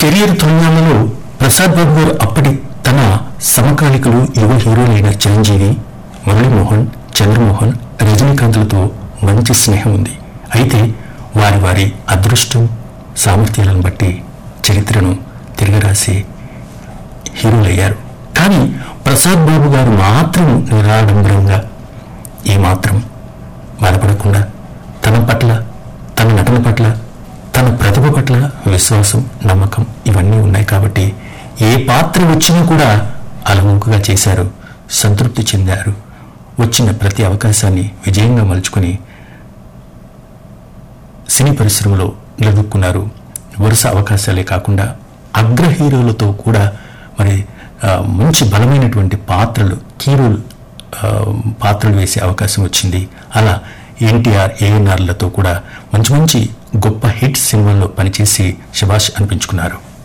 career తొలినాళ్లలో Prasad బాబు గారు అప్పటి తన సమకాలికులు యువ హీరోలైన చిరంజీవి మురళీమోహన్ చంద్రమోహన్ రజనీకాంత్లతో మంచి స్నేహం ఉంది అయితే వారి వారి అదృష్టం సామర్థ్యాలను బట్టి చరిత్రను తిరగరాసి హీరోలయ్యారు కానీ ప్రసాద్ బాబు గారు మాత్రం నిరాడంబరంగా ఏమాత్రం బాధపడకుండా తన పట్ల తన నటన పట్ల తన ప్రతిభ పట్ల విశ్వాసం నమ్మకం ఇవన్నీ ఉన్నాయి కాబట్టి ఏ పాత్ర వచ్చినా కూడా అలముకుగా చేశారు సంతృప్తి చెందారు వచ్చిన ప్రతి అవకాశాన్ని విజయంగా మలుచుకుని సినీ పరిశ్రమలో నిలదొక్కున్నారు వరుస అవకాశాలే కాకుండా అగ్ర హీరోలతో కూడా మరి ఆ, మంచి బలమైనటువంటి పాత్రలు హీరోలు ఆ, పాత్రలు వేసే అవకాశం వచ్చింది అలా ఎన్టీఆర్ ఏఎన్ఆర్లతో కూడా మంచి మంచి గొప్ప హిట్ సినిమాల్లో పనిచేసి శభాష్ అనిపించుకున్నారు